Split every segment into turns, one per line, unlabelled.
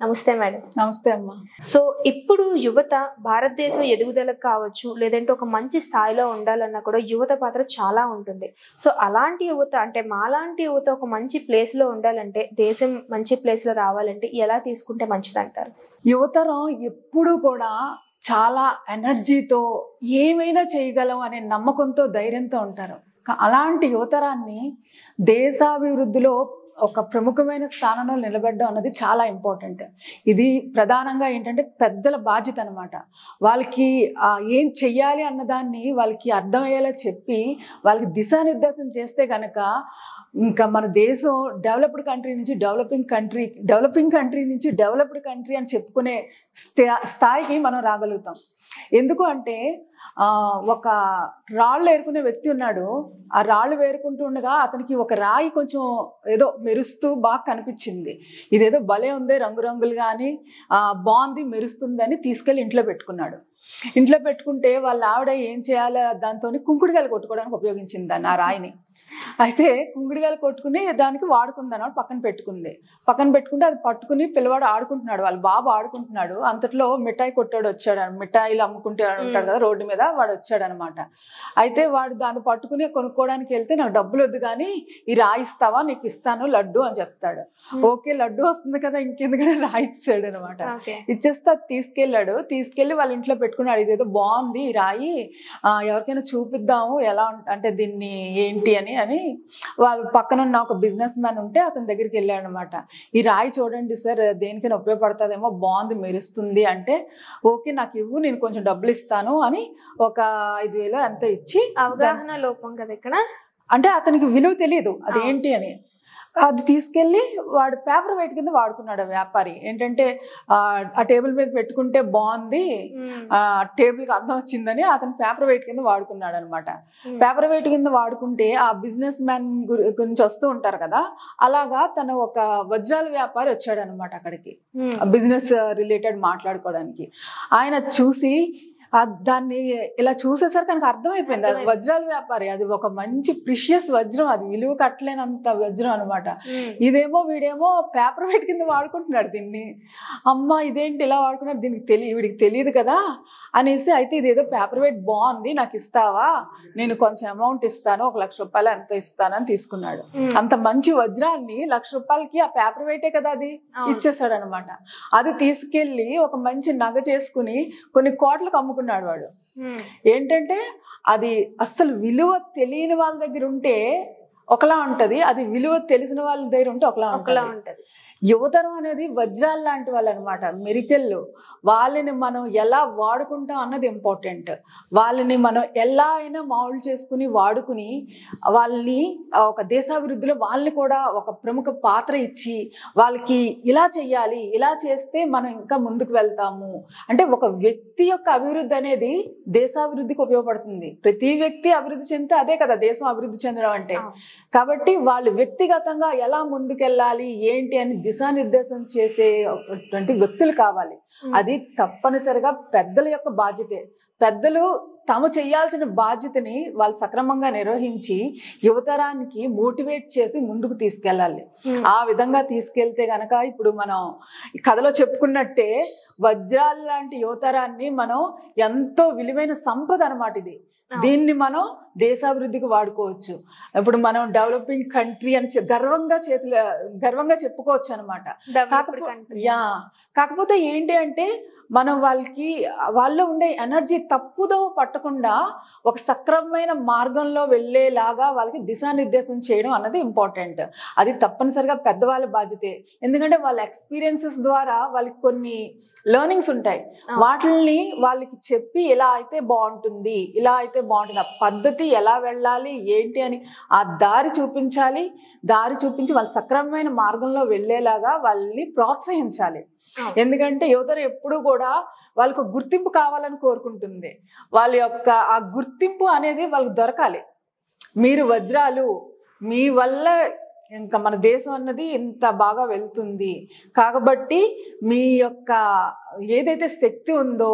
నమస్తే మేడం
నమస్తే అమ్మా
సో ఇప్పుడు యువత భారతదేశం ఎదుగుదలకు కావచ్చు లేదంటే ఒక మంచి స్థాయిలో ఉండాలన్నా కూడా యువత పాత్ర చాలా ఉంటుంది సో అలాంటి యువత అంటే మాలాంటి యువత ఒక మంచి ప్లేస్ లో ఉండాలంటే దేశం మంచి ప్లేస్ లో రావాలంటే ఎలా తీసుకుంటే మంచిది అంటారు
యువతరం ఎప్పుడు కూడా చాలా ఎనర్జీతో ఏమైనా చేయగలం అనే నమ్మకంతో ధైర్యంతో ఉంటారు కా- అలాంటి యువతరాన్ని దేశాభివృద్ధిలో ఒక ప్రముఖమైన స్థానంలో నిలబెట్టడం అన్నది చాలా ఇంపార్టెంట్ ఇది ప్రధానంగా ఏంటంటే పెద్దల బాధ్యత అనమాట వాళ్ళకి ఆ, ఏం చెయ్యాలి అన్నదాన్ని వాళ్ళకి అర్థమయ్యేలా చెప్పి వాళ్ళకి దిశానిర్దేశం చేస్తే కనుక ఇంకా మన దేశం డెవలప్డ్ కంట్రీ నుంచి డెవలపింగ్ కంట్రీ డెవలపింగ్ కంట్రీ నుంచి డెవలప్డ్ కంట్రీ అని చెప్పుకునే స్థా- స్థాయికి మనం రాగలుగుతాం ఎందుకు అంటే ఆ, ఒక రాళ్ళు ఏరుకునే వ్యక్తి ఉన్నాడు ఆ రాళ్ళు వేరుకుంటూ ఉండగా అతనికి ఒక రాయి కొంచెం ఏదో మెరుస్తూ బాగా కనిపించింది ఇదేదో భలే ఉంది రంగురంగులు కానీ బాగుంది మెరుస్తుందని తీసుకెళ్ళి ఇంట్లో పెట్టుకున్నాడు ఇంట్లో పెట్టుకుంటే వాళ్ళ ఆవిడ ఏం చేయాలో దాంతో కుంకుడుగాయలు కొట్టుకోవడానికి ఉపయోగించింది దాన్ని ఆ రాయిని అయితే కుంకుడుగాయలు కొట్టుకుని దానికి వాడుకుంది అన్నమాట పక్కన పెట్టుకుంది పక్కన పెట్టుకుంటే అది పట్టుకుని పిల్లవాడు ఆడుకుంటున్నాడు వాళ్ళ బాబు ఆడుకుంటున్నాడు అంతట్లో మిఠాయి కొట్టాడు వచ్చాడు మిఠాయిలు అమ్ముకుంటే ఉంటాడు కదా రోడ్డు మీద వాడు వచ్చాడు అనమాట అయితే వాడు దాన్ని పట్టుకుని కొనుక్కోవడానికి వెళ్తే నాకు డబ్బులు వద్దు కానీ ఈ రాయి ఇస్తావా నీకు ఇస్తాను లడ్డు అని చెప్తాడు ఓకే లడ్డు వస్తుంది కదా ఇంకెందుకని రాయి ఇచ్చాడు అనమాట
ఓకే
ఇచ్చేస్తే అది తీసుకెళ్ళాడు తీసుకెళ్ళి వాళ్ళ ఇంట్లో పెట్టుకున్నాడు ఇదేదో బాగుంది ఈ రాయి ఆ, ఎవరికైనా చూపిద్దాము ఎలా ఉం- అంటే దీన్ని ఏంటి అని అని వాళ్ళ పక్కన ఉన్న ఒక బిజినెస్ మ్యాన్ ఉంటే అతని దగ్గరికి వెళ్ళాడు అనమాట ఈ రాయి చూడండి సార్ దేనికైనా ఉపయోగపడుతుందేమో బాగుంది మెరుస్తుంది అంటే ఓకే నాకు ఇవ్వు నేను కొంచెం డబ్బులు ఇస్తాను అని ఒక ఐదు వేలు అంత ఇచ్చి
అవగాహన లోపం కదా ఇక్కడ
అంటే అతనికి విలువ తెలియదు అదేంటి అని అది తీసుకెళ్ళి వాడు పేపర్ వెయిట్ కింద వాడుకున్నాడు ఆ వ్యాపారి ఏంటంటే ఆ, ఆ టేబుల్ మీద పెట్టుకుంటే బాగుంది
ఉమ్,
ఆ టేబుల్కి అందం వచ్చిందని అతను పేపర్ వెయిట్ కింద వాడుకున్నాడు అనమాట
ఉమ్,
పేపర్ వెయిట్ కింద వాడుకుంటే ఆ బిజినెస్ మ్యాన్ గురించి వస్తూ ఉంటారు కదా అలాగా తను ఒక వజ్రాల వ్యాపారి వచ్చాడు అనమాట అక్కడికి
ఉమ్,
బిజినెస్ రిలేటెడ్ మాట్లాడుకోవడానికి ఆయన చూసి ఆ దాన్ని ఇలా చూసేసరికి నాకు అర్థమైపోయింది అది
అర్థమైంది.
వజ్రాల వ్యాపారి అది ఒక మంచి ప్రిషియస్ వజ్రం అది విలువ కట్టలేనంత వజ్రం అనమాట
ఉమ్,
ఇదేమో వీడేమో పేపర్ వెయిట్ కింద వాడుకుంటున్నాడు దీన్ని అమ్మ ఇదేంటి ఇలా వాడుకున్నాడు దీనికి తెలియ వీడికి తెలియదు కదా అనేసి అయితే ఇదేదో పేపర్ వెయిట్ బాగుంది నాకు ఇస్తావా నేను కొంచెం అమౌంట్ ఇస్తాను ఒక లక్ష రూపాయలు ఎంత ఇస్తానని తీసుకున్నాడు
ఉమ్,
అంత మంచి వజ్రాన్ని లక్ష రూపాయలకి ఆ పేపర్ వెయిటే కదా అది
అవును.
ఇచ్చేసాడు అనమాట అది తీసుకెళ్ళి ఒక మంచి నగ చేసుకుని కొన్ని కోట్లకు అమ్ముకున్నాడు వాడు
ఉమ్,
ఏంటంటే అది అస్సలు విలువ తెలియని వాళ్ళ దగ్గర ఉంటే ఒకలా ఉంటది అది విలువ తెలిసిన వాళ్ళ దగ్గర ఉంటే ఒకలా
ఒకలా
ఉంటది
ఉంటది
యువతరం అనేది వజ్రాలు లాంటి వాళ్ళు అనమాట మెరికెళ్ళు వాళ్ళని మనం ఎలా వాడుకుంటాం అన్నది ఇంపార్టెంట్ వాళ్ళని మనం ఎలా అయినా మౌల్డ్ చేసుకుని వాడుకుని వాళ్ళని ఆ, ఒక దేశాభివృద్ధిలో వాళ్ళని కూడా ఒక ప్రముఖ పాత్ర ఇచ్చి వాళ్ళకి ఇలా చెయ్యాలి ఇలా చేస్తే మనం ఇంకా ముందుకు వెళ్తాము అంటే ఒక వ్యక్తి యొక్క అభివృద్ధి అనేది దేశాభివృద్ధికి ఉపయోగపడుతుంది ప్రతి వ్యక్తి అభివృద్ధి చెందితే అదే కదా దేశం అభివృద్ధి చెందడం అంటే
అవును.
కాబట్టి వాళ్ళు వ్యక్తిగతంగా ఎలా ముందుకెళ్ళాలి ఏంటి అని దిశానిర్దేశం చేసేటువంటి వ్యక్తులు కావాలి
ఉమ్,
అది తప్పనిసరిగా పెద్దల యొక్క బాధ్యతే పెద్దలు తాము చేయాల్సిన బాధ్యతని వాళ్ళు సక్రమంగా నిర్వహించి యువతరానికి మోటివేట్ చేసి ముందుకు తీసుకెళ్ళాలి
ఉమ్,
ఆ విధంగా తీసుకెళ్తే గనక ఇప్పుడు మనం ఈ కథలో చెప్పుకున్నట్టే వజ్రాలు లాంటి యువతరాన్ని మనం ఎంతో విలువైన సంపద అన్నమాట ఇది
అవును.
దీన్ని మనం దేశాభివృద్ధికి వాడుకోవచ్చు ఇప్పుడు మనం డెవలపింగ్ కంట్రీ అని చె- గర్వంగా చేతుల గర్వంగా చెప్పుకోవచ్చు అనమాట
developed
కాకపోతే
country.
యా కాకపోతే ఏంటి అంటే మనం వాళ్ళకి వాళ్ళలో ఉండే ఎనర్జీ తప్పుదో పట్టకుండా ఒక సక్రమమైన మార్గంలో వెళ్ళేలాగా వాళ్ళకి దిశానిర్దేశం చేయడం అన్నది ఇంపార్టెంట్ అది తప్పనిసరిగా పెద్దవాళ్ళ బాధ్యతే ఎందుకంటే వాళ్ళ ఎక్స్పీరియన్సెస్ ద్వారా వాళ్ళకి కొన్ని లెర్నింగ్స్ ఉంటాయి
అవును.
వాటిల్ని వాళ్ళకి చెప్పి ఇలా అయితే బాగుంటుంది ఇలా అయితే బాగుంటుంది ఆ పద్ధతి ఎలా వెళ్ళాలి ఏంటి అని ఆ దారి చూపించాలి దారి చూపించి వాళ్ళు సక్రమమైన మార్గంలో వెళ్ళేలాగా వాళ్ళని ప్రోత్సహించాలి
అవును.
ఎందుకంటే యువతరం ఎప్పుడు కూడా వాళ్ళకు ఒక గుర్తింపు కావాలని కోరుకుంటుంది వాళ్ళ యొక్క ఆ గుర్తింపు అనేది వాళ్ళకి దొరకాలి మీరు వజ్రాలు మీ వల్ల ఇంకా మన దేశం అన్నది ఇంత బాగా వెళ్తుంది కాబట్టి మీ యొక్క ఏదైతే శక్తి ఉందో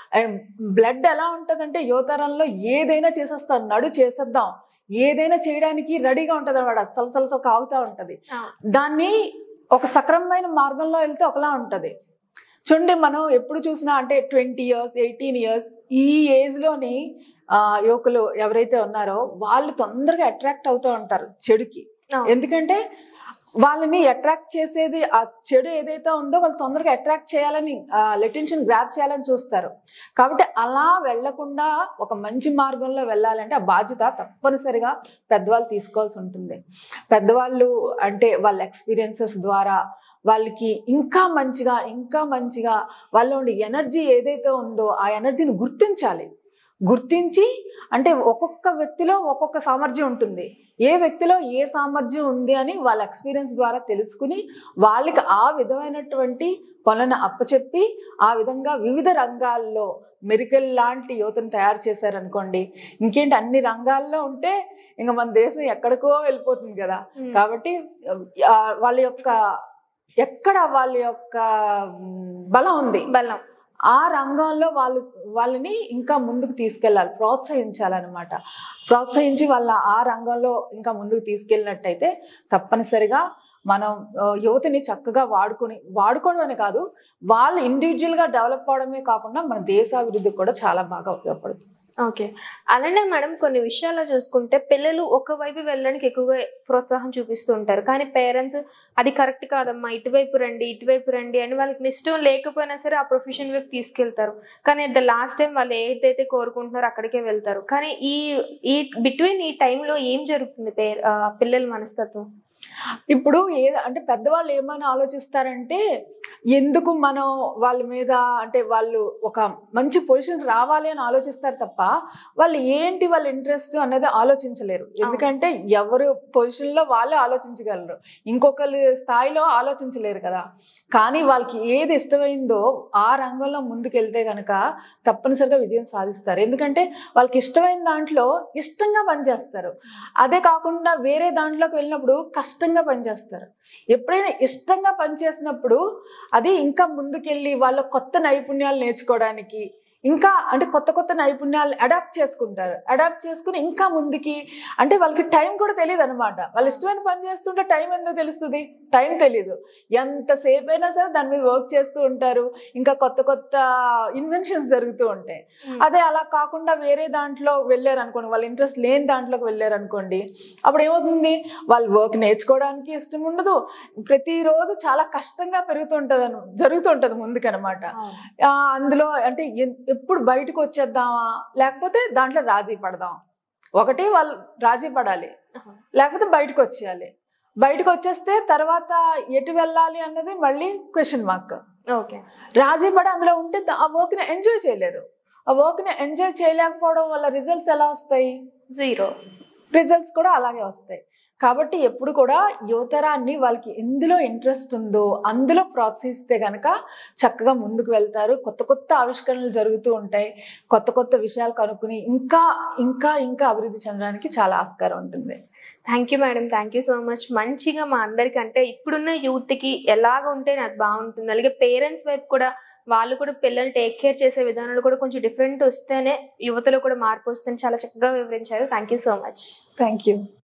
బ్లడ్ ఎలా ఉంటుందంటే యువతరంలో ఏదైనా చేసేస్తాం నడు చేసేద్దాం ఏదైనా చేయడానికి రెడీగా ఉంటుంది అనమాట సలసలస కాగుతూ ఉంటది
అవును.
దాన్ని ఒక సక్రమమైన మార్గంలో వెళ్తే ఒకలా ఉంటుంది చూడండి మనం ఎప్పుడు చూసినా అంటే ట్వంటీ ఇయర్స్ ఎయిటీన్ ఇయర్స్ ఈ ఏజ్లోని యువకులు ఎవరైతే ఉన్నారో వాళ్ళు తొందరగా అట్రాక్ట్ అవుతూ ఉంటారు చెడుకి
అవును.
ఎందుకంటే వాళ్ళని అట్రాక్ట్ చేసేది ఆ చెడు ఏదైతే ఉందో వాళ్ళు తొందరగా అట్రాక్ట్ చేయాలని లెటెన్షన్ గ్రాప్ చేయాలని చూస్తారు కాబట్టి అలా వెళ్లకుండా ఒక మంచి మార్గంలో వెళ్ళాలంటే ఆ బాధ్యత తప్పనిసరిగా పెద్దవాళ్ళు తీసుకోవాల్సి ఉంటుంది పెద్దవాళ్ళు అంటే వాళ్ళ ఎక్స్పీరియన్సెస్ ద్వారా వాళ్ళకి ఇంకా మంచిగా ఇంకా మంచిగా వాళ్ళలో ఉండే ఎనర్జీ ఏదైతే ఉందో ఆ ఎనర్జీని గుర్తించాలి గుర్తించి అంటే ఒక్కొక్క వ్యక్తిలో ఒక్కొక్క సామర్థ్యం ఉంటుంది ఏ వ్యక్తిలో ఏ సామర్థ్యం ఉంది అని వాళ్ళ ఎక్స్పీరియన్స్ ద్వారా తెలుసుకుని వాళ్ళకి ఆ విధమైనటువంటి పనులను అప్పచెప్పి ఆ విధంగా వివిధ రంగాల్లో మెరికల్ లాంటి యువతను తయారు చేశారనుకోండి ఇంకేంటి అన్ని రంగాల్లో ఉంటే ఇంకా మన దేశం ఎక్కడికో వెళ్ళిపోతుంది కదా
ఉమ్.
కాబట్టి ఆ, వాళ్ళ యొక్క ఎక్కడ వాళ్ళ యొక్క మ్, బలం ఉంది
బలం
ఆ రంగంలో వాళ్ళు వాళ్ళని ఇంకా ముందుకు తీసుకెళ్ళాలి ప్రోత్సహించాలన్నమాట ప్రోత్సహించి వాళ్ళ ఆ రంగంలో ఇంకా ముందుకు తీసుకెళ్ళినట్టయితే తప్పనిసరిగా మనం ఆ, యువతని చక్కగా వాడుకొని వాడుకోవడం అనే కాదు వాళ్ళు ఇండివిజువల్ గా డెవలప్ అవడమే కాకుండా మన దేశాభివృద్ధికి కూడా చాలా బాగా ఉపయోగపడుతుంది
ఓకే అలానే మేడం కొన్ని విషయాల్లో చూసుకుంటే పిల్లలు ఒక వైపు వెళ్ళడానికి ఎక్కువగా ప్రోత్సాహం చూపిస్తూ ఉంటారు కానీ పేరెంట్స్ అది కరెక్ట్ కాదమ్మా ఇటువైపు రండి ఇటువైపు రండి అని వాళ్ళకి ఇష్టం లేకపోయినా సరే ఆ ప్రొఫెషన్ వైపు తీసుకెళ్తారు కానీ అట్ ద లాస్ట్ టైం వాళ్ళు ఏదైతే కోరుకుంటున్నారో అక్కడికే వెళ్తారు కానీ ఈ ఈ బిట్వీన్ ఈ టైంలో ఏం జరుగుతుంది పే ఆ, పిల్లల మనస్తత్వం
ఇప్పుడు ఏ అంటే పెద్దవాళ్ళు ఏమని ఆలోచిస్తారంటే ఎందుకు మనం వాళ్ళ మీద అంటే వాళ్ళు ఒక మంచి పొజిషన్ రావాలి అని ఆలోచిస్తారు తప్ప వాళ్ళు ఏంటి వాళ్ళ ఇంట్రెస్ట్ అనేది ఆలోచించలేరు ఎందుకంటే ఎవరు పొజిషన్ లో వాళ్ళే ఆలోచించగలరు ఇంకొకరి స్థాయిలో ఆలోచించలేరు కదా కానీ వాళ్ళకి ఏది ఇష్టమైందో ఆ రంగంలో ముందుకెళ్తే గనక తప్పనిసరిగా విజయం సాధిస్తారు ఎందుకంటే వాళ్ళకి ఇష్టమైన దాంట్లో ఇష్టంగా పనిచేస్తారు అదే కాకుండా వేరే దాంట్లోకి వెళ్ళినప్పుడు కష్టంగా పనిచేస్తారు ఎప్పుడైనా ఇష్టంగా పనిచేసినప్పుడు అది ఇంకా ముందుకెళ్ళి వాళ్ళ కొత్త నైపుణ్యాలు నేర్చుకోవడానికి ఇంకా అంటే కొత్త కొత్త నైపుణ్యాలు అడాప్ట్ చేసుకుంటారు అడాప్ట్ చేసుకుని ఇంకా ముందుకి అంటే వాళ్ళకి టైం కూడా తెలియదు అనమాట వాళ్ళు ఇష్టమైన పని చేస్తుంటే టైం ఎందుకు తెలుస్తుంది టైం తెలియదు ఎంతసేపు అయినా సరే దాని మీద వర్క్ చేస్తూ ఉంటారు ఇంకా కొత్త కొత్త ఇన్వెన్షన్స్ జరుగుతూ ఉంటాయి అదే అలా కాకుండా వేరే దాంట్లో వెళ్ళారు అనుకోండి వాళ్ళ ఇంట్రెస్ట్ లేని దాంట్లోకి వెళ్ళారు అనుకోండి అప్పుడు ఏమవుతుంది వాళ్ళు వర్క్ నేర్చుకోవడానికి ఇష్టం ఉండదు ప్రతిరోజు చాలా కష్టంగా పెరుగుతుంటది అను జరుగుతుంటది ముందుకనమాట ఆ, అందులో అంటే ఎన్- ఎప్పుడు బయటకు వచ్చేద్దామా లేకపోతే దాంట్లో రాజీ పడదాం ఒకటి వాళ్ళు రాజీ పడాలి లేకపోతే బయటకు వచ్చేయాలి బయటకు వచ్చేస్తే తర్వాత ఎటు వెళ్ళాలి అన్నది మళ్ళీ క్వశ్చన్ మార్క్
ఓకే
రాజీ పడి అందులో ఉంటే ద- ఆ వర్క్ని ఎంజాయ్ చేయలేరు ఆ వర్క్ని ఎంజాయ్ చేయలేకపోవడం వల్ల రిజల్ట్స్ ఎలా వస్తాయి
జీరో
రిజల్ట్స్ కూడా అలాగే వస్తాయి కాబట్టి ఎప్పుడు కూడా యువతరాన్ని వాళ్ళకి ఎందులో ఇంట్రెస్ట్ ఉందో అందులో ప్రోత్సహిస్తే గనక చక్కగా ముందుకు వెళ్తారు కొత్త కొత్త ఆవిష్కరణలు జరుగుతూ ఉంటాయి కొత్త కొత్త విషయాలు కనుక్కుని ఇంకా ఇంకా ఇంకా అభివృద్ధి చెందడానికి చాలా ఆస్కారం ఉంటుంది
thank you madam thank you so much మంచిగా మా అందరికి అంటే ఇప్పుడున్న యూత్కి ఎలాగ ఉంటే నాకు బాగుంటుంది అలాగే పేరెంట్స్ వైపు కూడా వాళ్ళు కూడా పిల్లలు టేక్ కేర్ చేసే విధానాలు కూడా కొంచెం డిఫరెంట్ వస్తేనే యువతలో కూడా మార్పు వస్తుందని చాలా చక్కగా వివరించారు thank you so much
thank you